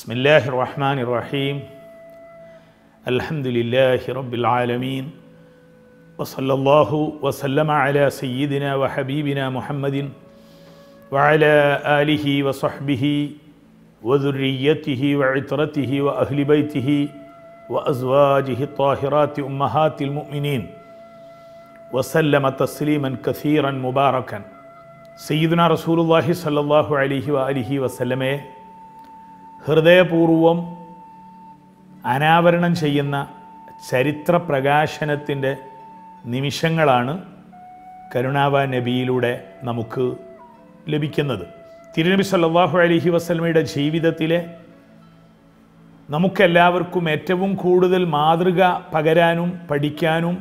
بسم الله الرحمن الرحيم الحمد لله رب العالمين وصلى الله وسلم على سيدنا وحبيبنا محمد وعلى آله وصحبه وذريته وعترته وأهل بيته وأزواجه الطاهرات أمهات المؤمنين وسلم تسليما كثيرا مباركا സയ്യിദുന റസൂലുള്ളാഹി സല്ലല്ലാഹു അലൈഹി വഅലിഹി വസല്ലമയെ ഹൃദയപൂർവം അനാവരണം ചെയ്യുന്ന ചരിത്ര പ്രകാശനത്തിൻ്റെ നിമിഷങ്ങളാണ് കരുണാവ നബിയിലൂടെ നമുക്ക് ലഭിക്കുന്നത് തിരുനബി സല്ലല്ലാഹു അലൈഹി വസല്ലമയുടെ ജീവിതത്തിലെ നമുക്കെല്ലാവർക്കും ഏറ്റവും കൂടുതൽ മാതൃക പകരാനും പഠിക്കാനും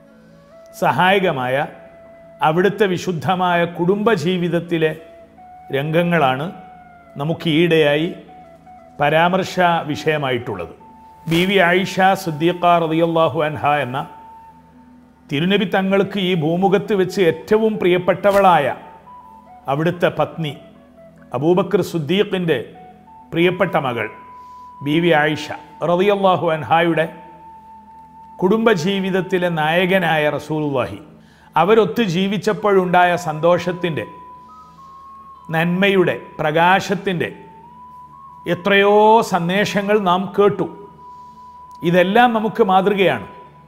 സഹായകമായ അവിടുത്തെ വിശുദ്ധമായ കുടുംബജീവിതത്തിലെ രംഗങ്ങളാണ് നമുക്ക് ഈയിടെയായി പരാമർശ വിഷയമായിട്ടുള്ളത് ബി വി ആയിഷ സുദ്ദീഖ റളിയല്ലാഹു അൻഹ എന്ന തിരുനബി തങ്ങൾക്ക് ഈ ഭൂമുഖത്ത് വെച്ച് ഏറ്റവും പ്രിയപ്പെട്ടവളായ അവിടുത്തെ പത്നി അബൂബക്കർ സുദ്ദീഖിൻ്റെ പ്രിയപ്പെട്ട മകൾ ബി വി ആയിഷ റളിയല്ലാഹു അൻഹായുടെ കുടുംബജീവിതത്തിലെ നായകനായ റസൂലുള്ളാഹി അവരൊത്ത് ജീവിച്ചപ്പോഴുണ്ടായ സന്തോഷത്തിൻ്റെ നന്മയുടെ പ്രകാശത്തിൻ്റെ എത്രയോ സന്ദേശങ്ങൾ നാം കേട്ടു ഇതെല്ലാം നമുക്ക് മാതൃകയാണ്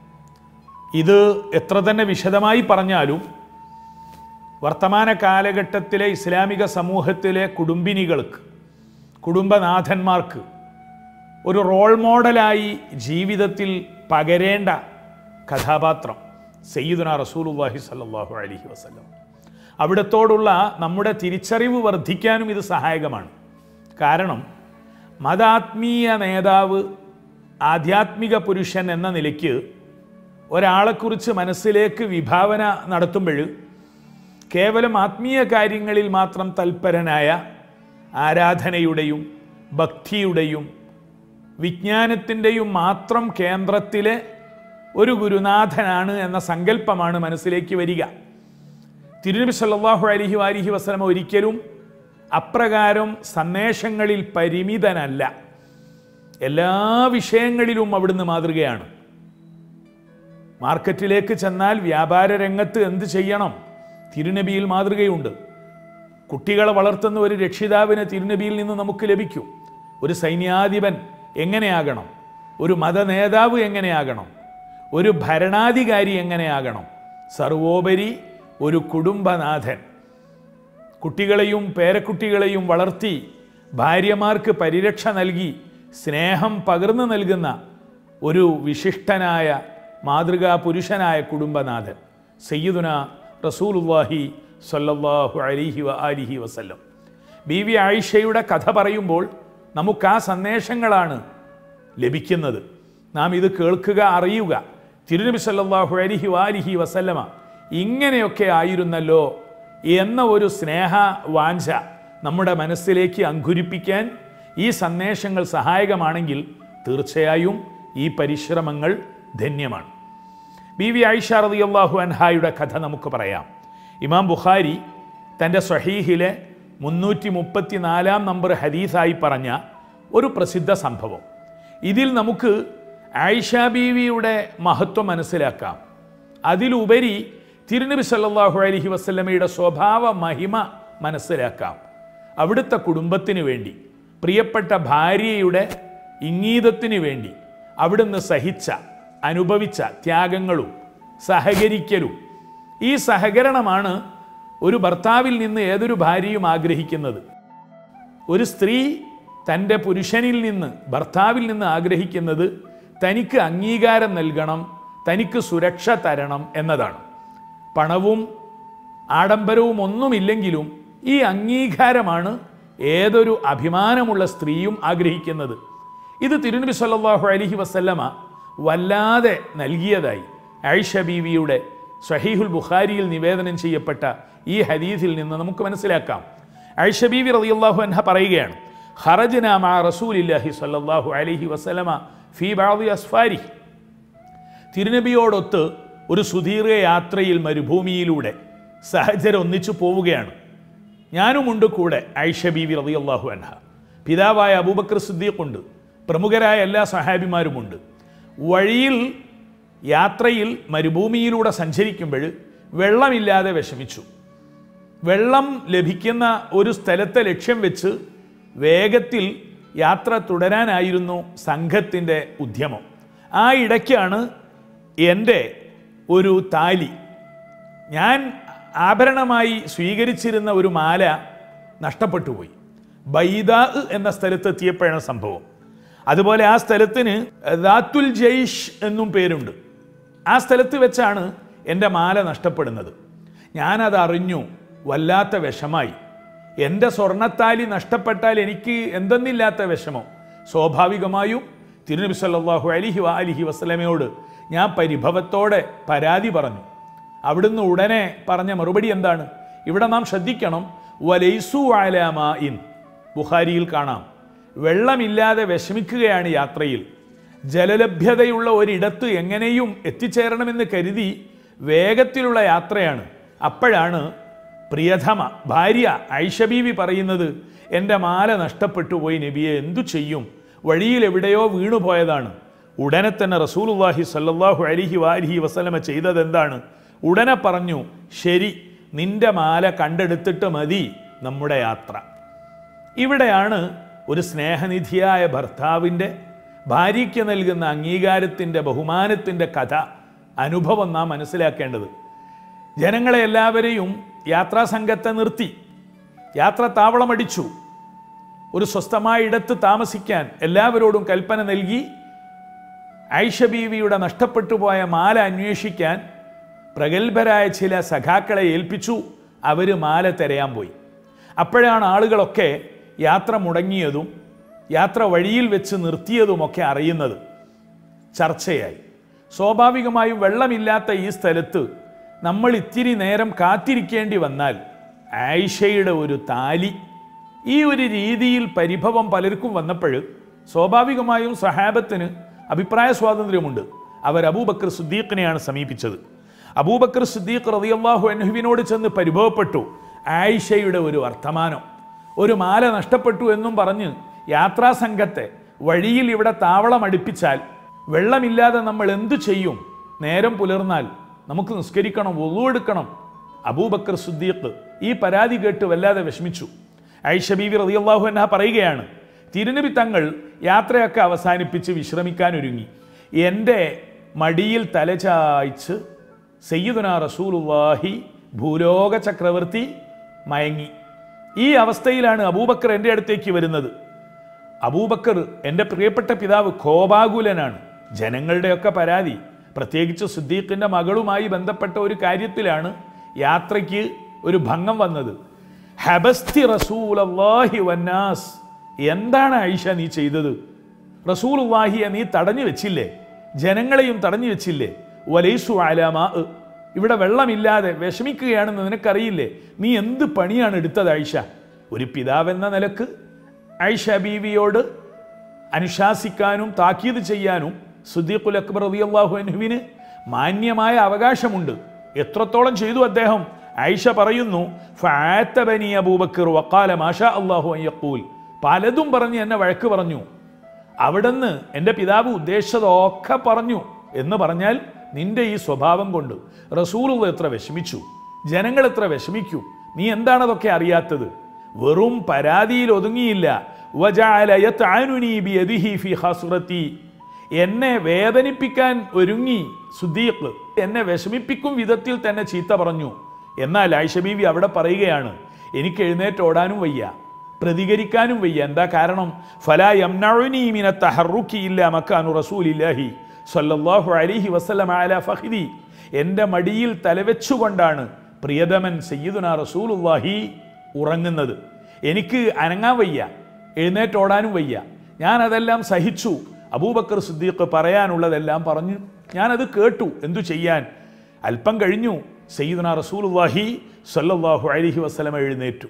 ഇത് എത്ര തന്നെ വിശദമായി പറഞ്ഞാലും വർത്തമാന കാലഘട്ടത്തിലെ ഇസ്ലാമിക സമൂഹത്തിലെ കുടുംബിനികൾക്ക് കുടുംബനാഥന്മാർക്ക് ഒരു റോൾ മോഡലായി ജീവിതത്തിൽ പകരേണ്ട കഥാപാത്രം സയ്യിദുന റസൂലുല്ലാഹി സല്ലാഹു അലഹി വസ്ലം അവിടത്തോടുള്ള നമ്മുടെ തിരിച്ചറിവ് വർദ്ധിക്കാനും ഇത് സഹായകമാണ് കാരണം മതാത്മീയ നേതാവ് ആധ്യാത്മിക പുരുഷൻ എന്ന നിലയ്ക്ക് ഒരാളെക്കുറിച്ച് മനസ്സിലേക്ക് വിഭാവന നടത്തുമ്പോൾ കേവലം ആത്മീയ കാര്യങ്ങളിൽ മാത്രം തൽപരനായ ആരാധനയുടെയും ഭക്തിയുടെയും വിജ്ഞാനത്തിൻ്റെയും മാത്രം കേന്ദ്രത്തിലെ ഒരു ഗുരുനാഥനാണ് എന്ന സങ്കല്പമാണ് മനസ്സിലേക്ക് വരിക തിരുനബി സല്ലല്ലാഹു അലൈഹി വാലിഹി വസല്ലമ ഒരിക്കലും അപ്രകാരം സന്ദേശങ്ങളിൽ പരിമിതനല്ല എല്ലാ വിഷയങ്ങളിലും അവിടുന്ന് മാതൃകയാണ് മാർക്കറ്റിലേക്ക് ചെന്നാൽ വ്യാപാര രംഗത്ത് എന്ത് ചെയ്യണം തിരുനബിയിൽ മാതൃകയുണ്ട് കുട്ടികളെ വളർത്തുന്ന ഒരു രക്ഷിതാവിന് തിരുനബിയിൽ നിന്ന് നമുക്ക് ലഭിക്കും ഒരു സൈന്യാധിപൻ എങ്ങനെയാകണം ഒരു മതനേതാവ് എങ്ങനെയാകണം ഒരു ഭരണാധികാരി എങ്ങനെയാകണം സർവോപരി ഒരു കുടുംബനാഥൻ കുട്ടികളെയും പേരക്കുട്ടികളെയും വളർത്തി ഭാര്യമാർക്ക് പരിരക്ഷ നൽകി സ്നേഹം പകർന്നു നൽകുന്ന ഒരു വിശിഷ്ടനായ മാതൃകാ പുരുഷനായ കുടുംബനാഥൻ സയ്യിദുന റസൂലുല്ലാഹി സല്ലല്ലാഹു അലിഹി വ ആലിഹി വസല്ലം ബി വി ആയിഷയുടെ കഥ പറയുമ്പോൾ നമുക്ക് ആ സന്ദേശങ്ങളാണ് ലഭിക്കുന്നത് നാം ഇത് കേൾക്കുക അറിയുക തിരുനബി സല്ലല്ലാഹു അലിഹി വാലിഹി വസല്ലമ ഇങ്ങനെയൊക്കെ ആയിരുന്നല്ലോ എന്ന ഒരു സ്നേഹ വാഞ്ച നമ്മുടെ മനസ്സിലേക്ക് അങ്കുരിപ്പിക്കാൻ ഈ സന്ദേശങ്ങൾ സഹായകമാണെങ്കിൽ തീർച്ചയായും ഈ പരിശ്രമങ്ങൾ ധന്യമാണ് ബി വി ആയിഷ റളിയല്ലാഹു അൻഹായുടെ കഥ നമുക്ക് പറയാം ഇമാം ബുഖാരി തൻ്റെ സ്വഹീഹിലെ മുന്നൂറ്റി മുപ്പത്തി നാലാം നമ്പർ ഹദീസായി പറഞ്ഞ ഒരു പ്രസിദ്ധ സംഭവം ഇതിൽ നമുക്ക് ആയിഷ ബീവിയുടെ മഹത്വം മനസ്സിലാക്കാം അതിലുപരി തിരുനബി സല്ലല്ലാഹു അലൈഹി വസല്ലമയുടെ സ്വഭാവ മഹിമ മനസ്സിലാക്കാം അവിടുത്തെ കുടുംബത്തിന് വേണ്ടി പ്രിയപ്പെട്ട ഭാര്യയുടെ ഇംഗീതത്തിന് വേണ്ടി അവിടുന്ന് സഹിച്ച അനുഭവിച്ച ത്യാഗങ്ങളും സഹകരിക്കലും ഈ സഹകരണമാണ് ഒരു ഭർത്താവിൽ നിന്ന് ഏതൊരു ഭാര്യയും ആഗ്രഹിക്കുന്നത് ഒരു സ്ത്രീ തൻ്റെ പുരുഷനിൽ നിന്ന് ഭർത്താവിൽ നിന്ന് ആഗ്രഹിക്കുന്നത് തനിക്ക് അംഗീകാരം നൽകണം തനിക്ക് സുരക്ഷ തരണം എന്നതാണ് പണവും ആഡംബരവും ഒന്നുമില്ലെങ്കിലും ഈ അംഗീകാരമാണ് ഏതൊരു അഭിമാനമുള്ള സ്ത്രീയും ആഗ്രഹിക്കുന്നത് ഇത് തിരുനബി സല്ലല്ലാഹു അലൈഹി വസല്ലമ വല്ലാതെ നൽകിയതായി ഐഷ ബീവിയുടെ സഹീഹുൽ ബുഖാരിയിൽ നിവേദനം ചെയ്യപ്പെട്ട ഈ ഹദീസിൽ നിന്ന് നമുക്ക് മനസ്സിലാക്കാം ഐഷ ബീവി റളിയല്ലാഹു അൻഹ പറയുകയാണ് ഖറജ്ന മാ റസൂലില്ലാഹി സ്വല്ലല്ലാഹു അലൈഹി വസല്ലമ ഫീ ബഅദി അസ്ഫാരി തിരുനബിയോടൊത്ത് ഒരു സുദീർഘ യാത്രയിൽ മരുഭൂമിയിലൂടെ സഹചരം ഒന്നിച്ചു പോവുകയാണ് ഞാനുമുണ്ട് കൂടെ ഐഷ ബീവി റളിയല്ലാഹു അൻഹ പിതാവായ അബൂബക്കർ സിദ്ദീഖുണ്ട് പ്രമുഖരായ എല്ലാ സഹാബിമാരുമുണ്ട് വഴിയിൽ യാത്രയിൽ മരുഭൂമിയിലൂടെ സഞ്ചരിക്കുമ്പോൾ വെള്ളമില്ലാതെ വിഷമിച്ചു വെള്ളം ലഭിക്കുന്ന ഒരു സ്ഥലത്തെ ലക്ഷ്യം വെച്ച് വേഗത്തിൽ യാത്ര തുടരാനായിരുന്നു സംഘത്തിൻ്റെ ഉദ്യമം ആ ഇടയ്ക്കാണ് എൻ്റെ ഒരു താലി ഞാൻ ആഭരണമായി സ്വീകരിച്ചിരുന്ന ഒരു മാല നഷ്ടപ്പെട്ടു പോയി ബൈദ എന്ന സ്ഥലത്ത് എത്തിയപ്പോഴാണ് സംഭവം അതുപോലെ ആ സ്ഥലത്തിന് ദാത്തുൽ ജയ്ഷ് എന്നും പേരുണ്ട് ആ സ്ഥലത്ത് വെച്ചാണ് എൻ്റെ മാല നഷ്ടപ്പെടുന്നത് ഞാനത് അറിഞ്ഞു വല്ലാത്ത വിഷമായി എൻ്റെ സ്വർണത്താലി നഷ്ടപ്പെട്ടാൽ എനിക്ക് എന്തെന്നില്ലാത്ത വിഷമം സ്വാഭാവികമായും തിരുനബി സല്ലല്ലാഹു അലിഹി അലിഹി വസ്ലമയോട് ഞാൻ പരിഭവത്തോടെ പരാതി പറഞ്ഞു അവിടുന്ന് ഉടനെ പറഞ്ഞ മറുപടി എന്താണ് ഇവിടെ നാം ശ്രദ്ധിക്കണം വലൈസു ആലാമാ ഇൻ ബുഖാരിയിൽ കാണാം വെള്ളമില്ലാതെ വിഷമിക്കുകയാണ് യാത്രയിൽ ജലലഭ്യതയുള്ള ഒരിടത്ത് എങ്ങനെയും എത്തിച്ചേരണമെന്ന് കരുതി വേഗത്തിലുള്ള യാത്രയാണ് അപ്പോഴാണ് പ്രിയതമ ഭാര്യ ഐഷബീവി പറയുന്നത് എൻ്റെ മാല നഷ്ടപ്പെട്ടു പോയി നബിയെ എന്തു ചെയ്യും വഴിയിൽ എവിടെയോ വീണുപോയതാണ് ഉടനെ തന്നെ റസൂലുല്ലാഹി സല്ലല്ലാഹു അലിഹി വാലിഹി വസലമ ചെയ്തത് എന്താണ് ഉടനെ പറഞ്ഞു ശരി നിന്റെ മാല കണ്ടെടുത്തിട്ട് മതി നമ്മുടെ യാത്ര ഇവിടെയാണ് ഒരു സ്നേഹനിധിയായ ഭർത്താവിൻ്റെ ഭാര്യയ്ക്ക് നൽകുന്ന അംഗീകാരത്തിൻ്റെ ബഹുമാനത്തിൻ്റെ കഥ അനുഭവം നാം മനസ്സിലാക്കേണ്ടത് ജനങ്ങളെ എല്ലാവരെയും യാത്രാ സംഘത്തെ നിർത്തി യാത്ര താവളമടിച്ചു ഒരു സ്വസ്ഥമായ ഇടത്ത് താമസിക്കാൻ എല്ലാവരോടും കൽപ്പന നൽകി ഐഷ ബീവിയുടെ നഷ്ടപ്പെട്ടു പോയ മാല അന്വേഷിക്കാൻ പ്രഗത്ഭരായ ചില സഖാക്കളെ ഏൽപ്പിച്ചു അവർ മാല തിരയാൻ പോയി അപ്പോഴാണ് ആളുകളൊക്കെ യാത്ര മുടങ്ങിയതും യാത്ര വഴിയിൽ വെച്ച് നിർത്തിയതുമൊക്കെ അറിയുന്നത് ചർച്ചയായി സ്വാഭാവികമായും വെള്ളമില്ലാത്ത ഈ സ്ഥലത്ത് നമ്മൾ ഇത്തിരി നേരം കാത്തിരിക്കേണ്ടി വന്നാൽ ആയിഷയുടെ ഒരു താലി ഈ ഒരു രീതിയിൽ പരിഭവം പലർക്കും വന്നപ്പോൾ സ്വാഭാവികമായും സഹാബത്തിന് അഭിപ്രായ സ്വാതന്ത്ര്യമുണ്ട് അവർ അബൂബക്കർ സുദ്ദീഖിനെയാണ് സമീപിച്ചത് അബൂബക്കർ സുദ്ദീഖ് റതിയല്ലാഹു അൻഹുവിനോട് ചെന്ന് പരിഭവപ്പെട്ടു ആയിഷയുടെ ഒരു വർത്തമാനം ഒരു മാല നഷ്ടപ്പെട്ടു എന്നും പറഞ്ഞ് യാത്രാ സംഘത്തെ വഴിയിൽ ഇവിടെ താവളം അടുപ്പിച്ചാൽ വെള്ളമില്ലാതെ നമ്മൾ എന്തു ചെയ്യും നേരം പുലർന്നാൽ നമുക്ക് നിസ്കരിക്കണം ഒതു എടുക്കണം അബൂബക്കർ സുദ്ദീഖ് ഈ പരാതി കേട്ട് വല്ലാതെ വിഷമിച്ചു ഐഷ ബീവി റതിയല്ലാഹു എന്ന പറയുകയാണ് തിരുനബി തങ്ങൾ യാത്രയൊക്കെ അവസാനിപ്പിച്ച് വിശ്രമിക്കാൻ ഒരുങ്ങി എൻ്റെ മടിയിൽ തലചായ്ച്ച് സയ്യിദുന റസൂലുല്ലാഹി ഭൂലോക ചക്രവർത്തി മയങ്ങി ഈ അവസ്ഥയിലാണ് അബൂബക്കർ എൻ്റെ അടുത്തേക്ക് വരുന്നത് അബൂബക്കർ എൻ്റെ പ്രിയപ്പെട്ട പിതാവ് കോപാകുലനാണ് ജനങ്ങളുടെയൊക്കെ പരാതി പ്രത്യേകിച്ച് സിദ്ദീഖിൻ്റെ മകളുമായി ബന്ധപ്പെട്ട ഒരു കാര്യത്തിലാണ് യാത്രയ്ക്ക് ഒരു ഭംഗം വന്നത് ഹബസ്തി റസൂലല്ലാഹി വന്നാസ് എന്താണ് ഐഷ നീ ചെയ്തത് റസൂലുല്ലാഹിയെ നീ തടഞ്ഞു വെച്ചില്ലേ ജനങ്ങളെയും തടഞ്ഞു വെച്ചില്ലേ വലൈസു ആലാമാ ഇവിടെ വെള്ളമില്ലാതെ വിഷമിക്കുകയാണെന്ന് നിനക്കറിയില്ലേ നീ എന്ത് പണിയാണ് എടുത്തത് ഐഷ ഒരു പിതാവെന്ന നിലക്ക് ഐഷ ബീവിയോട് അനുശാസിക്കാനും താക്കീത് ചെയ്യാനും സുദ്ദീഖുൽ അക്ബർ റളിയല്ലാഹു അൻഹുവിന് മാന്യമായ അവകാശമുണ്ട് എത്രത്തോളം ചെയ്തു അദ്ദേഹം ഐഷ പറയുന്നു ഫാത്തബനി അബൂബക്കർ വക്കാല മാഷാ അള്ളാഹു അയ്യക്കൂൽ പലതും പറഞ്ഞ് എന്നെ വഴക്ക് പറഞ്ഞു അവിടുന്ന് എൻ്റെ പിതാവ് ഉദ്ദേശിച്ചതൊക്കെ പറഞ്ഞു എന്ന് പറഞ്ഞാൽ നിന്റെ ഈ സ്വഭാവം കൊണ്ട് റസൂലുള്ള എത്ര വിഷമിച്ചു ജനങ്ങൾ എത്ര വിഷമിക്കൂ നീ എന്താണതൊക്കെ അറിയാത്തത് വെറും പരാതിയിൽ ഒതുങ്ങിയില്ല വജഅല യത്അനുനി ബിയദിഹി ഫി ഖസ്റതി എന്നെ വേദനിപ്പിക്കാൻ ഒരുങ്ങി സുദ്ദീഖ് എന്നെ വിഷമിപ്പിക്കും വിധത്തിൽ തന്നെ ചീത്ത പറഞ്ഞു എന്നാൽ ആയിഷ ബീവി അവിടെ പറയുകയാണ് എനിക്ക് എഴുന്നേറ്റ് ഓടാനും വയ്യ പ്രതികരിക്കാനും വയ്യ എന്താ കാരണം ഫലാ യംനഉനി മിന തഹറുക്കി ഇല്ല മക്കാനു റസൂലില്ലാഹി സല്ലല്ലാഹു അലൈഹി വസല്ലം അല ഫഖിദി എൻ്റെ മടിയിൽ തലവെച്ചുകൊണ്ടാണ് പ്രിയതമൻ സയ്യിദുന റസൂലുള്ളാഹി ഉറങ്ങുന്നത് എനിക്ക് അനങ്ങാൻ വയ്യ എഴുന്നേറ്റോടാനും വയ്യ ഞാൻ അതെല്ലാം സഹിച്ചു അബൂബക്കർ സിദ്ദീഖ് പറയാനുള്ളതെല്ലാം പറഞ്ഞു ഞാനത് കേട്ടു എന്തു ചെയ്യാൻ അല്പം കഴിഞ്ഞു സയ്യിദുന റസൂലുള്ളാഹി സല്ലല്ലാഹു അലൈഹി വസല്ലം എഴുന്നേറ്റു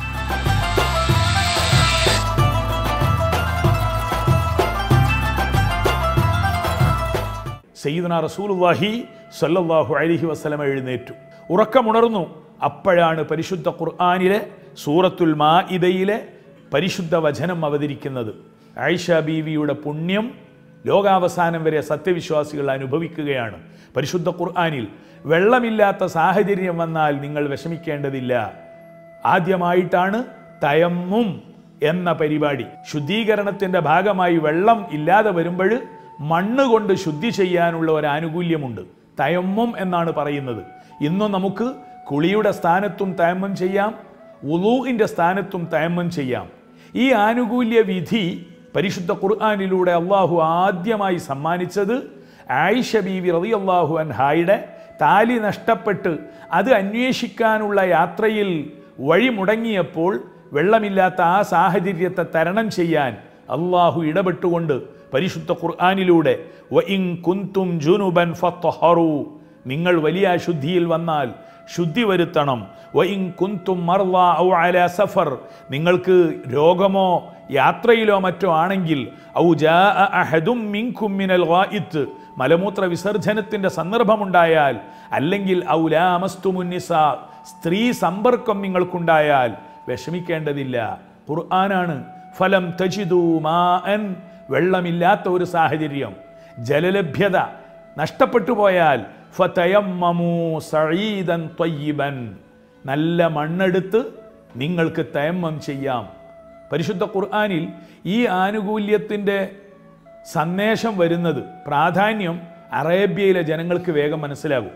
സയ്യിദുന റസൂലുള്ളാഹി സല്ലല്ലാഹു അലൈഹി വസല്ലം എഴുന്നേറ്റു ഉറക്കമുണർന്നു അപ്പോഴാണ് പരിശുദ്ധ ഖുർആനിലെ സൂറത്തുൽ മാഇദയിലെ പരിശുദ്ധ വചനം അവതരിക്കുന്നത് ആയിഷ ബീവിയുടെ പുണ്യം ലോകാവസാനം വരെ സത്യവിശ്വാസികൾ അനുഭവിക്കുകയാണ് പരിശുദ്ധ ഖുർആാനിൽ വെള്ളമില്ലാത്ത സാഹചര്യം വന്നാൽ നിങ്ങൾ വിഷമിക്കേണ്ടതില്ല ആദ്യമായിട്ടാണ് തയമ്മും എന്ന പരിപാടി ശുദ്ധീകരണത്തിന്റെ ഭാഗമായി വെള്ളം ഇല്ലാതെ വരുമ്പോൾ മണ്ണ് കൊണ്ട് ശുദ്ധി ചെയ്യാനുള്ള ഒരു ആനുകൂല്യമുണ്ട് തയമ്മും എന്നാണ് പറയുന്നത് ഇന്നും നമുക്ക് കുളിയുടെ സ്ഥാനത്തും തയമ്മം ചെയ്യാം ഉലൂഹിൻ്റെ സ്ഥാനത്തും തയമ്മം ചെയ്യാം ഈ ആനുകൂല്യ വിധി പരിശുദ്ധ ഖുർആാനിലൂടെ അള്ളാഹു ആദ്യമായി സമ്മാനിച്ചത് ആയിഷ ബീവി റതി അള്ളാഹു അൻഹായുടെ താലി നഷ്ടപ്പെട്ട് അത് അന്വേഷിക്കാനുള്ള യാത്രയിൽ വഴി മുടങ്ങിയപ്പോൾ വെള്ളമില്ലാത്ത ആ സാഹചര്യത്തെ തരണം ചെയ്യാൻ അള്ളാഹു ഇടപെട്ടുകൊണ്ട് പരിശുദ്ധ ഖുർആാനിലൂടെ "വ ഇൻ കുന്തും ജുനുബൻ ഫത്വഹറു നിങ്ങൾ വലിയ അശുദ്ധിയിൽ വന്നാൽ ശുദ്ധി വരുത്തണം "വ ഇൻ കുന്തും മർള ഔ അലാ സഫർ നിങ്ങൾക്ക് രോഗമോ യാത്രയിലോ മറ്റോ ആണെങ്കിൽ ഔ ജാഅ അഹദും മിൻകും മിനൽ ഗായിത്ത് മലമൂത്ര വിസർജനത്തിന്റെ സന്ദർഭമുണ്ടായാൽ അല്ലെങ്കിൽ ഔ ലാമസ്തുമുന്നിസ സ്ത്രീ സമ്പർക്കം നിങ്ങൾക്കുണ്ടായാൽ വിഷമിക്കേണ്ടതില്ല ഖുർആനാണ് ഫലം തജിദു മാഅൻ വെള്ളമില്ലാത്ത ഒരു സാഹചര്യം ജലലഭ്യത നഷ്ടപ്പെട്ടു പോയാൽ ഫതയമ്മമു സഈദൻ ത്വയ്യിബൻ നല്ല മണ്ണെടുത്ത് നിങ്ങൾക്ക് തയമ്മം ചെയ്യാം പരിശുദ്ധ ഖുർആനിൽ ഈ ആനുകൂല്യത്തിൻ്റെ സന്ദേശം വരുന്നത് പ്രാധാന്യം അറേബ്യയിലെ ജനങ്ങൾക്ക് വേഗം മനസ്സിലാകും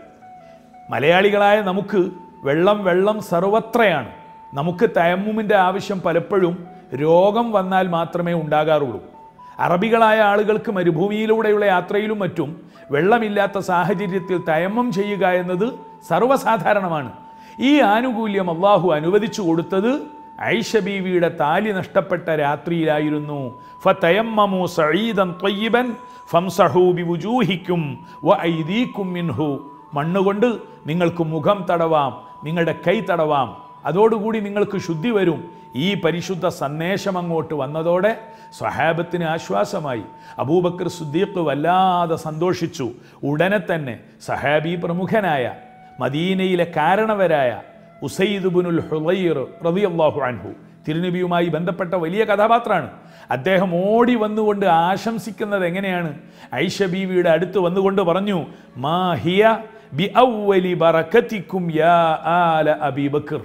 മലയാളികളായ നമുക്ക് വെള്ളം വെള്ളം സർവത്രയാണ് നമുക്ക് തയമ്മുമിൻ്റെ ആവശ്യം പലപ്പോഴും രോഗം വന്നാൽ മാത്രമേ ഉണ്ടാകാറുള്ളൂ അറബികളായ ആളുകൾക്ക് മരുഭൂമിയിലൂടെയുള്ള യാത്രയിലും മറ്റും വെള്ളമില്ലാത്ത സാഹചര്യത്തിൽ തയമ്മം ചെയ്യുക എന്നത് സർവ്വസാധാരണമാണ് ഈ ആനുകൂല്യം അള്ളാഹു അനുവദിച്ചു കൊടുത്തത് ഐഷ ബീവിയുടെ താലി നഷ്ടപ്പെട്ട രാത്രിയിലായിരുന്നു ഫതയമ്മമു സഈദൻ ത്വയ്യിബൻ ഫംസഹൂ ബിവുജൂഹിക്കും വ ഐദീക്കും മിൻഹു മണ്ണുകൊണ്ട് നിങ്ങൾക്ക് മുഖം തടവാം നിങ്ങളുടെ കൈ തടവാം അതോടുകൂടി നിങ്ങൾക്ക് ശുദ്ധി വരും ഈ പരിശുദ്ധ സന്ദേശം അങ്ങോട്ട് വന്നതോടെ സ്വഹാബത്തിന് ആശ്വാസമായി അബൂബക്കർ സുദ്ദീഖ് വല്ലാതെ സന്തോഷിച്ചു ഉടനെ തന്നെ സഹാബി പ്രമുഖനായ മദീനയിലെ കാരണവരായ ഉസൈദുബുനുൽ ഹുലൈർ റളിയല്ലാഹു അൻഹു തിരുനബിയുമായി ബന്ധപ്പെട്ട വലിയ കഥാപാത്രമാണ് അദ്ദേഹം ഓടി വന്നുകൊണ്ട് ആശംസിക്കുന്നത് എങ്ങനെയാണ് ഐഷ ബീവിയുടെ അടുത്ത് വന്നുകൊണ്ട് പറഞ്ഞു മാ ഹിയ ബി ഔവലി ബറക്കത്തിക്കും യാ ആല അബീബക്കർ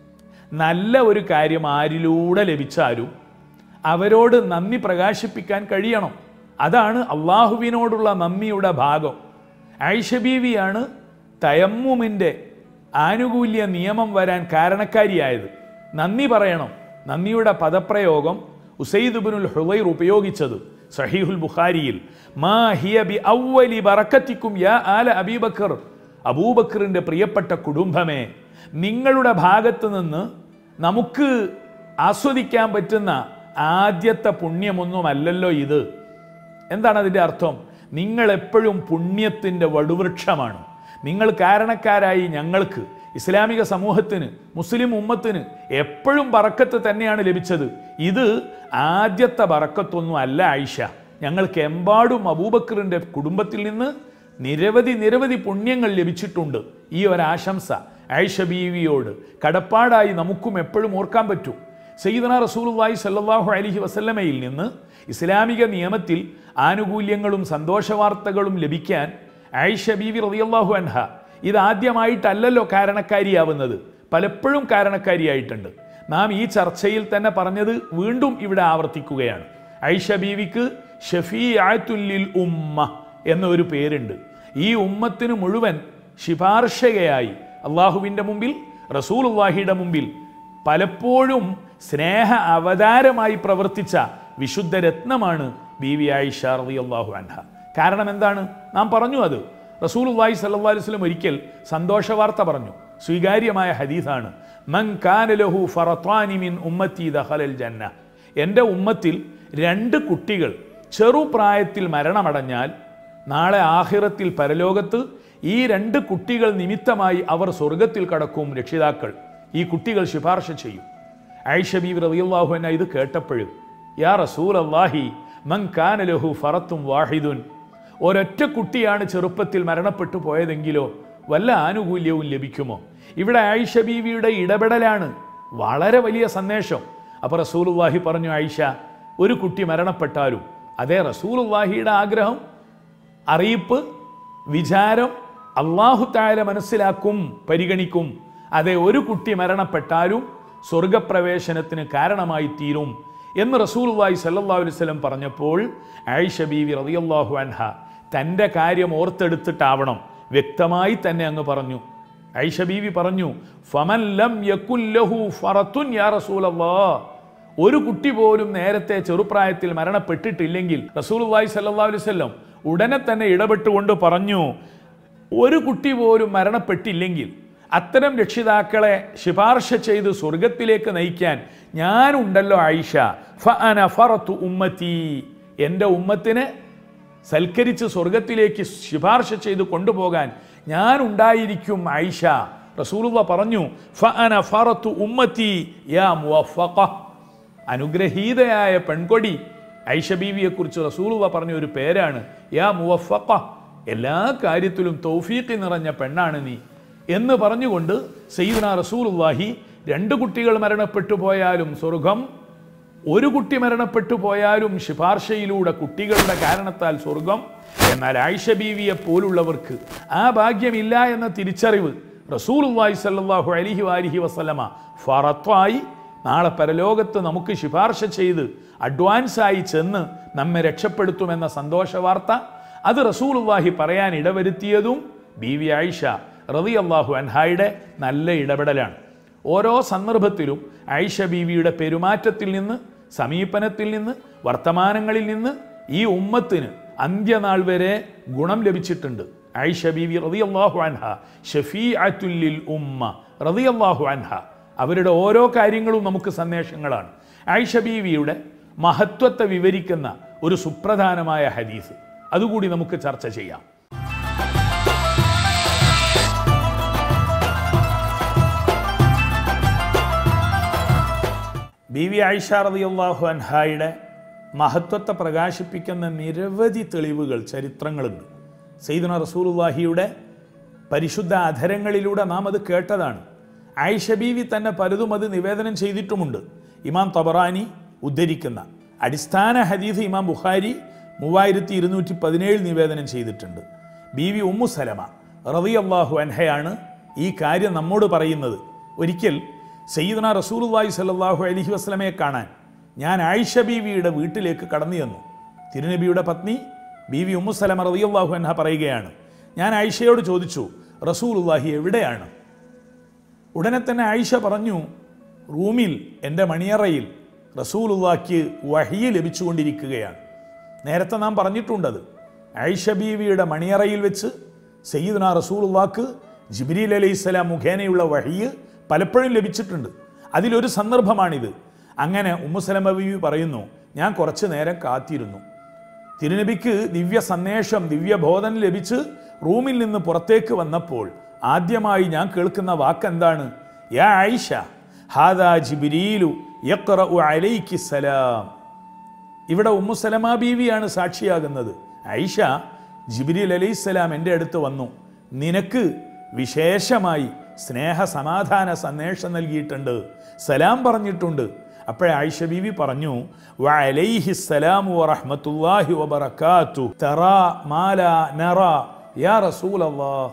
നല്ല ഒരു കാര്യം ആരിലൂടെ ലഭിച്ചാലും അവരോട് നന്ദി പ്രകാശിപ്പിക്കാൻ കഴിയണം അതാണ് അള്ളാഹുവിനോടുള്ള നന്ദിയുടെ ഭാഗം ഐഷ ബീവിയാണ് തയമ്മുമിൻ്റെ ആനുകൂല്യ നിയമം വരാൻ കാരണക്കാരിയായത് നന്ദി പറയണം നന്ദിയുടെ പദപ്രയോഗം ഉസൈദുബിനുൽ ഹുലൈർ ഉപയോഗിച്ചത് സഹീഹുൽ ബുഖാരിയിൽ മാ ഹിയ ബി ഔവലി ബറക്കത്തിക്കും യാ ആല അബീബക്കർ അബൂബക്കറിൻ്റെ പ്രിയപ്പെട്ട കുടുംബമേ നിങ്ങളുടെ ഭാഗത്ത് നിന്ന് നമുക്ക് ആസ്വദിക്കാൻ പറ്റുന്ന ആദ്യത്തെ പുണ്യമൊന്നുമല്ലല്ലോ ഇത് എന്താണ് അതിൻ്റെ അർത്ഥം നിങ്ങൾ എപ്പോഴും പുണ്യത്തിൻ്റെ വടുവൃക്ഷമാണ് നിങ്ങൾ കാരണക്കാരായി ഞങ്ങൾക്ക് ഇസ്ലാമിക സമൂഹത്തിന് മുസ്ലിം ഉമ്മത്തിന് എപ്പോഴും ബറക്കത്ത് തന്നെയാണ് ലഭിച്ചത് ഇത് ആദ്യത്തെ ബറക്കത്തൊന്നും അല്ല ആയിഷ ഞങ്ങൾക്ക് എമ്പാടും അബൂബക്കറിൻ്റെ കുടുംബത്തിൽ നിന്ന് നിരവധി നിരവധി പുണ്യങ്ങൾ ലഭിച്ചിട്ടുണ്ട് ഈ ഒരാശംസ ആയിഷ ബീവിയോട് കടപ്പാടായി നമുക്കും എപ്പോഴും ഓർക്കാൻ പറ്റും സയ്യിദന റസൂലുള്ളാഹി സല്ലല്ലാഹു അലൈഹി വസല്ലമയിൽ നിന്ന് ഇസ്ലാമിക നിയമത്തിൽ ആനുകൂല്യങ്ങളും സന്തോഷവാർത്തകളും ലഭിക്കാൻ ആയിഷ ബീവി റളിയല്ലാഹു അൻഹ ഇതാദ്യമായിട്ടല്ലല്ലോ കാരണക്കാരിയാവുന്നത് പലപ്പോഴും കാരണക്കാരിയായിട്ടുണ്ട് നാം ഈ ചർച്ചയിൽ തന്നെ പറഞ്ഞത് വീണ്ടും ഇവിടെ ആവർത്തിക്കുകയാണ് ഐഷ ബീവിക്ക് ഷഫീഅത്തുല്ലിൽ ഉമ്മ എന്നൊരു പേരുണ്ട് ഈ ഉമ്മത്തിന് മുഴുവൻ ശിപാർശകയായി അള്ളാഹുവിൻ്റെ മുമ്പിൽ റസൂലുള്ളാഹിയുടെ മുമ്പിൽ പലപ്പോഴും സ്നേഹ അവതാരമായി പ്രവർത്തിച്ച വിശുദ്ധ രത്നമാണ് ബീവി ആയിഷ റളിയല്ലാഹു അൻഹ കാരണം എന്താണ് നാം പറഞ്ഞു അത് റസൂലുള്ളാഹി സ്വല്ലല്ലാഹു അലൈഹി വസല്ലം ഒരിക്കൽ സന്തോഷ വാർത്ത പറഞ്ഞു സ്വീകാര്യമായ ഹദീസാണ് മൻ കാന ലഹു ഫറത്താനി മിൻ ഉമ്മത്തി ദഖലൽ ജന്ന എൻ്റെ ഉമ്മത്തിൽ രണ്ട് കുട്ടികൾ ചെറുപ്രായത്തിൽ മരണമടഞ്ഞാൽ നാളെ ആഹിറത്തിൽ പരലോകത്ത് ഈ രണ്ട് കുട്ടികൾ നിമിത്തമായി അവർ സ്വർഗത്തിൽ കടക്കും രക്ഷിതാക്കൾ ഈ കുട്ടികൾ ശുപാർശ ചെയ്യും ഐഷ ബീബി റളിയല്ലാഹു അൻഹ ഇത് കേട്ടപ്പോഴും യാ റസൂൽ അള്ളാഹി മൻ കാന ലഹു ഫറത്തും വാഹിദുൻ ഒരൊറ്റ കുട്ടിയാണ് ചെറുപ്പത്തിൽ മരണപ്പെട്ടു പോയതെങ്കിലോ വല്ല ആനുകൂല്യവും ലഭിക്കുമോ ഇവിടെ ആയിഷ ബീവിയുടെ ഇടപെടലാണ് വളരെ വലിയ സന്ദേശം അപ്പോൾ റസൂലുള്ളാഹി പറഞ്ഞു ആയിഷ ഒരു കുട്ടി മരണപ്പെട്ടാലും അതേ റസൂലുള്ളാഹിയുടെ ആഗ്രഹം അറിയിപ്പ് വിചാരം അള്ളാഹു താല മനസ്സിലാക്കും പരിഗണിക്കും അതെ ഒരു കുട്ടി മരണപ്പെട്ടാലും സ്വർഗപ്രവേശനത്തിന് കാരണമായി തീരും എന്ന് റസൂൽവായി സല്ലല്ലാഹു അലൈഹി വസല്ലം പറഞ്ഞപ്പോൾ ആയിഷ ബീവി റളിയല്ലാഹു അൻഹ തൻ്റെ കാര്യം ഓർത്തെടുത്തിട്ടാവണം വ്യക്തമായി തന്നെ അങ്ങ് പറഞ്ഞു ഐഷ ബീവി പറഞ്ഞു ഫമൻ ലം യകുല്ലഹു ഫറത്തുൻ യാ റസൂലല്ലാഹ് ഒരു കുട്ടി പോലും നേരത്തെ ചെറുപ്രായത്തിൽ മരണപ്പെട്ടിട്ടില്ലെങ്കിൽ റസൂലുള്ളാഹി സ്വല്ലല്ലാഹു അലൈഹി വസല്ലം ഉടനെ തന്നെ ഇടപെട്ടുകൊണ്ട് പറഞ്ഞു ഒരു കുട്ടി പോലും മരണപ്പെട്ടില്ലെങ്കിൽ അത്തരം രക്ഷിതാക്കളെ ശുപാർശ ചെയ്ത് സ്വർഗത്തിലേക്ക് നയിക്കാൻ ഞാനുണ്ടല്ലോ ആയിഷ ഫ അന ഫറത്തു ഉമ്മത്തി എൻ്റെ ഉമ്മത്തിനെ സൽക്കരിച്ച് സ്വർഗത്തിലേക്ക് ശുപാർശ ചെയ്ത് കൊണ്ടുപോകാൻ ഞാൻ ഉണ്ടായിരിക്കും ആയിഷ റസൂലുള്ള പറഞ്ഞു ഫ അന ഫറത്തു ഉമ്മത്തി യാ മുവഫഖ അനുഗ്രഹീതയായ പെൺകൊടി ഐഷ ബീവിയെക്കുറിച്ച് റസൂലുവ പറഞ്ഞ ഒരു പേരാണ് യാ മുവഫഖ എല്ലാ കാര്യത്തിലും തൗഫീഖ് നിറഞ്ഞ പെണ്ണാണ് നീ എന്ന് പറഞ്ഞുകൊണ്ട് സയ്യിദ്ന റസൂലുള്ളാഹി രണ്ട് കുട്ടികൾ മരണപ്പെട്ടു പോയാലും സ്വർഗം ഒരു കുട്ടി മരണപ്പെട്ടു പോയാലും ശുപാർശയിലൂടെ കുട്ടികളുടെ കാരണത്താൽ സ്വർഗം എന്നാൽ ആയിഷ ബീവിയെ പോലുള്ളവർക്ക് ആ ഭാഗ്യമില്ല എന്ന തിരിച്ചറിവ് റസൂലുള്ളാഹി സ്വല്ലല്ലാഹു അലൈഹി വാലിഹി വസല്ലമ ഫറത്വായി നാളെ പരലോകത്ത് നമുക്ക് ശുപാർശ ചെയ്ത് അഡ്വാൻസായി ചെന്ന് നമ്മെ രക്ഷപ്പെടുത്തുമെന്ന സന്തോഷ വാർത്ത അത് റസൂലുള്ളാഹി പറയാൻ ഇടവരുത്തിയതും ബി വി ആയിഷ റളിയല്ലാഹു അൻഹായുടെ നല്ല ഇടപെടലാണ് ഓരോ സന്ദർഭത്തിലും ആയിഷ ബീവിയുടെ പെരുമാറ്റത്തിൽ നിന്ന് സമീപനത്തിൽ നിന്ന് വർത്തമാനങ്ങളിൽ നിന്ന് ഈ ഉമ്മത്തിന് അന്ത്യനാൾ വരെ ഗുണം ലഭിച്ചിട്ടുണ്ട് ആയിഷ ബീവി റളിയല്ലാഹു അൻഹ ഷഫീഅത്തുല്ലിൽ ഉമ്മ റളിയല്ലാഹു അൻഹ അവരുടെ ഓരോ കാര്യങ്ങളും നമുക്ക് സന്ദേശങ്ങളാണ് ആയിഷ ബീവിയുടെ മഹത്വത്തെ വിവരിക്കുന്ന ഒരു സുപ്രധാനമായ ഹദീസ് അതുകൂടി നമുക്ക് ചർച്ച ചെയ്യാം ബി വി ആയിഷ റളിയല്ലാഹു അൻഹായുടെ മഹത്വത്തെ പ്രകാശിപ്പിക്കുന്ന നിരവധി തെളിവുകൾ ചരിത്രങ്ങളുണ്ട് സയ്യിദുന റസൂലുള്ളാഹിയുടെ പരിശുദ്ധ അധരങ്ങളിലൂടെ നാം അത് കേട്ടതാണ് ആയിഷ ബീവി തന്നെ പലതും അത് നിവേദനം ചെയ്തിട്ടുമുണ്ട് ഇമാം തബറാനി ഉദ്ധരിക്കുന്ന അടിസ്ഥാന ഹദീസ് ഇമാം ബുഖാരി മൂവായിരത്തി ഇരുന്നൂറ്റി പതിനേഴ് നിവേദനം ചെയ്തിട്ടുണ്ട് ബി വി ഉമ്മു സലമ റളിയല്ലാഹു അൻഹയാണ് ഈ കാര്യം നമ്മോട് പറയുന്നത് ഒരിക്കൽ സയ്യിദന റസൂലുള്ളാഹി സ്വല്ലല്ലാഹു അലൈഹി വസല്ലമയെ കാണാൻ ഞാൻ ആയിഷ ബീവിയുടെ വീട്ടിലേക്ക് കടന്നു ചെന്നു തിരുനബിയുടെ പത്നി ബി വി ഉമ്മു സലമ റളിയല്ലാഹു അൻഹ പറയുകയാണ് ഞാൻ ആയിഷയോട് ചോദിച്ചു റസൂലുള്ളാഹി എവിടെയാണ് ഉടനെ തന്നെ ആയിഷ പറഞ്ഞു റൂമിൽ എൻ്റെ മണിയറയിൽ റസൂലുള്ളാഹിക്ക് വഹിയ ലഭിച്ചുകൊണ്ടിരിക്കുകയാണ് നേരത്തെ നാം പറഞ്ഞിട്ടുണ്ടത് ആയിഷ ബീവിയുടെ മണിയറയിൽ വെച്ച് സയ്യിദ്ന റസൂലുള്ളാക്ക് ജിബ്രീൽ അലൈഹിസ്സലാം മുഖേനയുള്ള വഹിയ് പലപ്പോഴും ലഭിച്ചിട്ടുണ്ട് അതിലൊരു സന്ദർഭമാണിത് അങ്ങനെ ഉമ്മുസലമ ബീവി പറയുന്നു ഞാൻ കുറച്ചു നേരം കാത്തിരുന്നു തിരുനബിക്ക് ദിവ്യ സന്ദേശം ദിവ്യബോധനം ലഭിച്ച് റൂമിൽ നിന്ന് പുറത്തേക്ക് വന്നപ്പോൾ ആദ്യമായി ഞാൻ കേൾക്കുന്ന വാക്കെന്താണ് യാ ആയിഷ ഹാദാ ജിബ്രീലു യഖ്റഉ അലൈക്കി സലാം ഇവിടെ ഉമ്മു സലമാ ബീവിയാണ് സാക്ഷിയാകുന്നത് ഐഷ ജിബ്രീൽ അലൈഹിസ്സലാം എൻ്റെ അടുത്ത് വന്നു നിനക്ക് വിശേഷമായി സ്നേഹ സമാധാന സന്ദേശം നൽകിയിട്ടുണ്ട് സലാം പറഞ്ഞിട്ടുണ്ട് അപ്പോഴേ ആയിഷ ബീവി പറഞ്ഞു വഅലൈഹി സലാമു വറഹ്മത്തുള്ളാഹി വബറകാതു തറാ മാല നറ യാ റസൂലല്ലാഹ്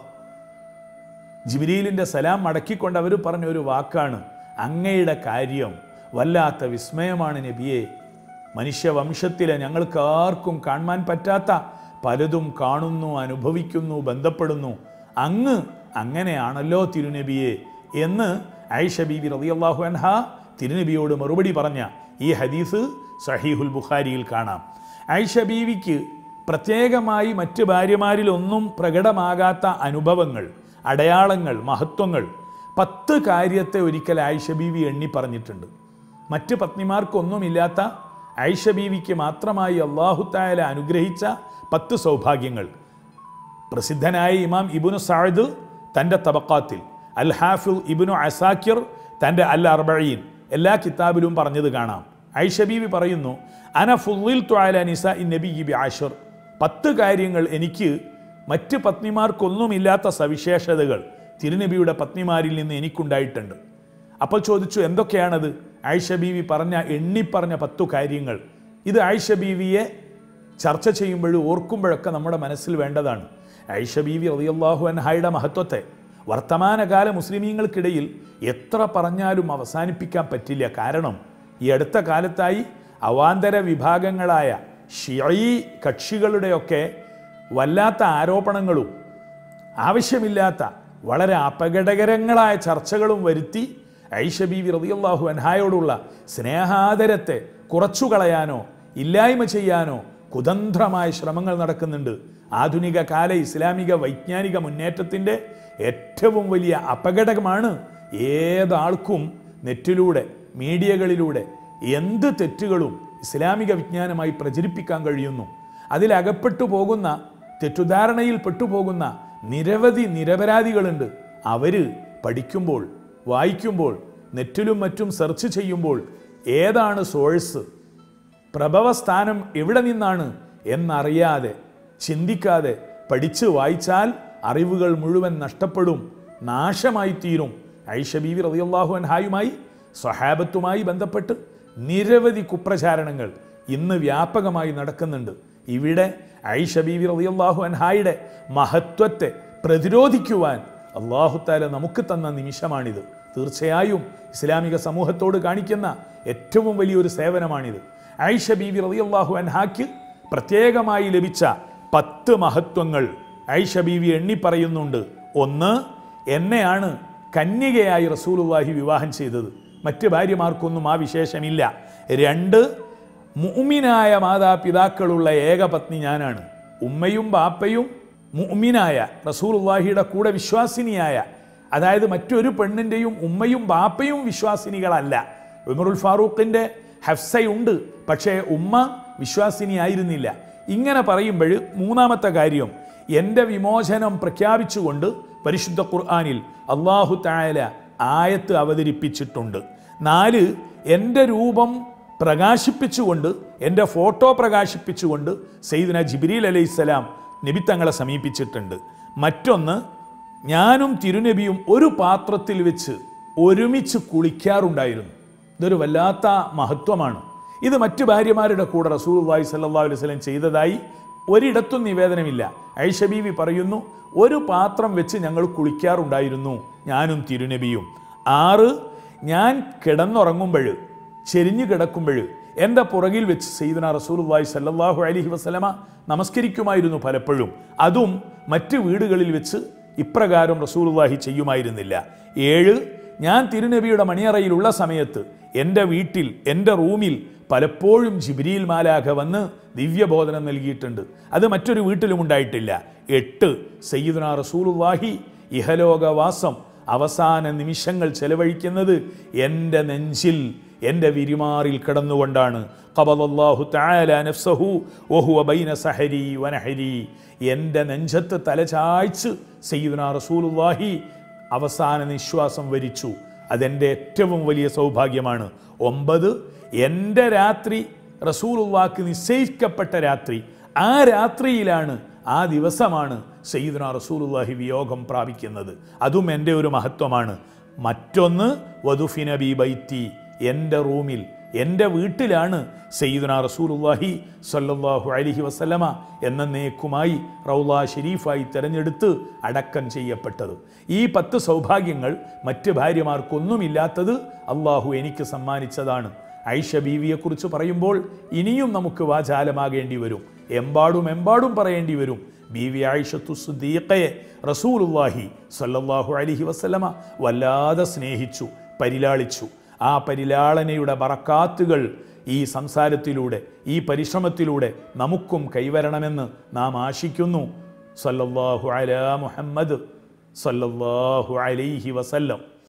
ജിബ്രീലിൻ്റെ സലാം മടക്കിക്കൊണ്ട് അവർ പറഞ്ഞ ഒരു വാക്കാണ് അങ്ങയുടെ കാര്യം വല്ലാത്ത വിസ്മയമാണ് നബിയെ മനുഷ്യവംശത്തിലെ ഞങ്ങൾക്ക് ആർക്കും കാണാൻ പറ്റാത്ത പലതും കാണുന്നു അനുഭവിക്കുന്നു ബന്ധപ്പെടുന്നു അങ്ങ് അങ്ങനെയാണല്ലോ തിരുനബിയെ എന്ന് ഐഷ ബീബി റളിയല്ലാഹു അൻഹ തിരുനബിയോട് മറുപടി പറഞ്ഞ ഈ ഹദീസ് സഹീഹുൽ ബുഖാരിയിൽ കാണാം ഐഷ ബീവിക്ക് പ്രത്യേകമായി മറ്റ് ഭാര്യമാരിലൊന്നും പ്രകടമാകാത്ത അനുഭവങ്ങൾ അടയാളങ്ങൾ മഹത്വങ്ങൾ പത്ത് കാര്യത്തെ ഒരിക്കൽ ആയിഷ ബീവി എണ്ണി പറഞ്ഞിട്ടുണ്ട് മറ്റ് പത്നിമാർക്കൊന്നുമില്ലാത്ത ആയിഷ ബീവിക്ക് മാത്രമായി അള്ളാഹുത്തായാല അനുഗ്രഹിച്ച പത്ത് സൗഭാഗ്യങ്ങൾ പ്രസിദ്ധനായ ഇമാം ഇബുനു സായിദ് തൻ്റെ തബക്കാത്തിൽ അൽ ഹാഫിൽ ഇബിനു അസാക്കിർ തൻ്റെ അൽ അർബഴീൻ എല്ലാ കിതാബിലും പറഞ്ഞത് കാണാം ഐഷ ബീവി പറയുന്നു അന ഫുള്ളിൽ ത്വാല നിസ ഇൻ നബി ബി ആഷർ പത്ത് കാര്യങ്ങൾ എനിക്ക് മറ്റ് പത്നിമാർക്കൊന്നുമില്ലാത്ത സവിശേഷതകൾ തിരുനബിയുടെ പത്നിമാരിൽ നിന്ന് എനിക്കുണ്ടായിട്ടുണ്ട് അപ്പോൾ ചോദിച്ചു എന്തൊക്കെയാണത് ആയിഷ ബീവി പറഞ്ഞ എണ്ണിപ്പറഞ്ഞ പത്തു കാര്യങ്ങൾ ഇത് ആയിഷ ബീവിയെ ചർച്ച ചെയ്യുമ്പോഴും ഓർക്കുമ്പോഴൊക്കെ നമ്മുടെ മനസ്സിൽ വേണ്ടതാണ് ആയിഷ ബീവി റളിയല്ലാഹു അൻഹായുടെ മഹത്വത്തെ വർത്തമാനകാല മുസ്ലിമീങ്ങൾക്കിടയിൽ എത്ര പറഞ്ഞാലും അവസാനിപ്പിക്കാൻ പറ്റില്ല കാരണം ഈ അടുത്ത കാലത്തായി അവാന്തര വിഭാഗങ്ങളായ ഷിയഈ കക്ഷികളുടെയൊക്കെ വല്ലാത്ത ആരോപണങ്ങളും ആവശ്യമില്ലാത്ത വളരെ അപകടകരങ്ങളായ ചർച്ചകളും വരുത്തി ഐഷ ബീവി റളിയല്ലാഹു അൻഹായോടുള്ള സ്നേഹാദരത്തെ കുറച്ചു കളയാനോ ഇല്ലായ്മ ചെയ്യാനോ കുതന്ത്രമായ ശ്രമങ്ങൾ നടക്കുന്നുണ്ട് ആധുനിക കാല ഇസ്ലാമിക വൈജ്ഞാനിക മുന്നേറ്റത്തിൻ്റെ ഏറ്റവും വലിയ അപകടമാണ് ഏതാൾക്കും നെറ്റിലൂടെ മീഡിയകളിലൂടെ എന്ത് തെറ്റുകളും ഇസ്ലാമിക വിജ്ഞാനമായി പ്രചരിപ്പിക്കാൻ കഴിയുന്നു അതിലകപ്പെട്ടു പോകുന്ന തെറ്റുധാരണയിൽ പെട്ടുപോകുന്ന നിരവധി നിരപരാധികളുണ്ട് അവര് പഠിക്കുമ്പോൾ വായിക്കുമ്പോൾ നെറ്റിലും മറ്റും സെർച്ച് ചെയ്യുമ്പോൾ ഏതാണ് സോഴ്സ് പ്രഭവസ്ഥാനം എവിടെ നിന്നാണ് എന്നറിയാതെ ചിന്തിക്കാതെ പഠിച്ച് വായിച്ചാൽ അറിവുകൾ മുഴുവൻ നഷ്ടപ്പെടും നാശമായി തീരും ഐഷ ബീവി റളിയല്ലാഹു അൻഹായുമായി സ്വഹാബത്തുമായി ബന്ധപ്പെട്ട് നിരവധി കുപ്രചാരണങ്ങൾ ഇന്ന് വ്യാപകമായി നടക്കുന്നുണ്ട് ഇവിടെ ഐഷ ബീവി റളിയല്ലാഹു അൻഹായുടെ മഹത്വത്തെ പ്രതിരോധിക്കുവാൻ അള്ളാഹുത്താല നമുക്ക് തന്ന നിമിഷമാണിത് തീർച്ചയായും ഇസ്ലാമിക സമൂഹത്തോട് കാണിക്കുന്ന ഏറ്റവും വലിയൊരു സേവനമാണിത് ഐഷ ബീവി റളിയല്ലാഹു അൻഹാക്ക് പ്രത്യേകമായി ലഭിച്ച പത്ത് മഹത്വങ്ങൾ ഐഷ ബീവി എണ്ണി പറയുന്നുണ്ട് ഒന്ന് എന്നെയാണ് കന്യകയായി റസൂലുള്ളാഹി വിവാഹം ചെയ്തത് മറ്റ് ഭാര്യമാർക്കൊന്നും ആ വിശേഷമില്ല രണ്ട് മുഅ്മിനായ മാതാപിതാക്കളുള്ള ഏക പത്നി ഞാനാണ് ഉമ്മയും ബാപ്പയും മുഅ്മിനായ റസൂലുള്ളാഹിയുടെ കൂടെ വിശ്വാസിനിയായ അതായത് മറ്റൊരു പെണ്ണിൻ്റെയും ഉമ്മയും ബാപ്പയും വിശ്വാസിനികളല്ല ഉമറുൽ ഫാറൂഖിൻ്റെ ഹഫ്സയുണ്ട് പക്ഷേ ഉമ്മ വിശ്വാസിനിയായിരുന്നില്ല ഇങ്ങനെ പറയുമ്പോൾ മൂന്നാമത്തെ കാര്യം എൻ്റെ വിമോചനം പ്രഖ്യാപിച്ചുകൊണ്ട് പരിശുദ്ധ ഖുർആാനിൽ അള്ളാഹു തായാല ആയത്ത് അവതരിപ്പിച്ചിട്ടുണ്ട് നാല് എൻ്റെ രൂപം പ്രകാശിപ്പിച്ചുകൊണ്ട് എൻ്റെ ഫോട്ടോ പ്രകാശിപ്പിച്ചുകൊണ്ട് സെയ്ദിന ജിബ്രീൽ അലൈഹിസ്സലാം നബി തങ്ങളെ സമീപിച്ചിട്ടുണ്ട് മറ്റൊന്ന് ഞാനും തിരുനബിയും ഒരു പാത്രത്തിൽ വെച്ച് ഒരുമിച്ച് കുളിക്കാറുണ്ടായിരുന്നു ഇതൊരു വല്ലാത്ത മഹത്വമാണ് ഇത് മറ്റു ഭാര്യമാരുടെ കൂടെ റസൂൽവായി സല്ലാ അലൈഹി സ്വലം ചെയ്തതായി ഒരിടത്തും നിവേദനമില്ല ഐഷ ബീവി പറയുന്നു ഒരു പാത്രം വെച്ച് ഞങ്ങൾ കുളിക്കാറുണ്ടായിരുന്നു ഞാനും തിരുനബിയും ആറ് ഞാൻ കിടന്നുറങ്ങുമ്പോൾ ചെരിഞ്ഞു കിടക്കുമ്പോൾ എൻ്റെ പുറകിൽ വെച്ച് സെയ്ദന റസൂലുള്ളാഹി സല്ലല്ലാഹു അലൈഹി വസല്ലമ നമസ്കരിക്കുമായിരുന്നു പലപ്പോഴും അതും മറ്റ് വീടുകളിൽ വെച്ച് ഇപ്രകാരം റസൂലുള്ളാഹി ചെയ്യുമായിരുന്നില്ല ഏഴ് ഞാൻ തിരുനബിയുടെ മണിയറയിലുള്ള സമയത്ത് എൻ്റെ വീട്ടിൽ എൻ്റെ റൂമിൽ പലപ്പോഴും ജിബ്രീൽ മാലാഖ വന്ന് ദിവ്യബോധനം നൽകിയിട്ടുണ്ട് അത് മറ്റൊരു വീട്ടിലും ഉണ്ടായിട്ടില്ല എട്ട് സയ്യിദുന റസൂലുള്ളാഹി ഇഹലോകവാസം അവസാന നിമിഷങ്ങൾ ചെലവഴിക്കുന്നത് എൻ്റെ നെഞ്ചിൽ എൻ്റെ വിരിമാറിൽ കിടന്നുകൊണ്ടാണ് ഖബലല്ലാഹു തആല നഫ്സഹു വഹുവ ബൈന സഹരി വനഹരി എൻ്റെ നെഞ്ചത്ത് തലചായ്ച്ച് സയ്യിദുന റസൂലുള്ളാഹി അവസാന നിശ്വാസം വരിച്ചു അതെൻ്റെ ഏറ്റവും വലിയ സൗഭാഗ്യമാണ് ഒമ്പത് എൻ്റെ രാത്രി റസൂലുള്ളാക്ക് നിശ്ചയിക്കപ്പെട്ട രാത്രി ആ രാത്രിയിലാണ് ആ ദിവസമാണ് സയ്യിദുന റസൂലുള്ളാഹി വിയോഗം പ്രാപിക്കുന്നത് അതും എൻ്റെ ഒരു മഹത്വമാണ് മറ്റൊന്ന് വധുഫിന ബി ബൈത്തി എൻ്റെ റൂമിൽ എൻ്റെ വീട്ടിലാണ് സയ്യിദുന റസൂലുള്ളാഹി സല്ലല്ലാഹു അലൈഹി വസല്ലമ എന്നേക്കുമായി റൗള ഷരീഫായി തിരഞ്ഞെടുത്ത് അടക്കം ചെയ്യപ്പെട്ടത് ഈ പത്ത് സൗഭാഗ്യങ്ങൾ മറ്റ് ഭാര്യമാർക്കൊന്നുമില്ലാത്തത് അള്ളാഹു എനിക്ക് സമ്മാനിച്ചതാണ് ഐഷ ബീവിയെക്കുറിച്ച് പറയുമ്പോൾ ഇനിയും നമുക്ക് വാചാലമാകേണ്ടി വരും എമ്പാടും എമ്പാടും പറയേണ്ടി വരും ബീവി ആയിഷത്തു സുദ്ദീഖയെ റസൂലുള്ളാഹി സല്ലല്ലാഹു അലൈഹി വസല്ലമ വല്ലാതെ സ്നേഹിച്ചു പരിലാളിച്ചു ആ പരിലാളനയുടെ ബറക്കാത്തുകൾ ഈ സംസാരത്തിലൂടെ ഈ പരിശ്രമത്തിലൂടെ നമുക്കും കൈവരണമെന്ന് നാം ആശിക്കുന്നു സല്ലല്ലാഹു അലാ മുഹമ്മദ് സല്ലല്ലാഹു അലൈഹി വസല്ലം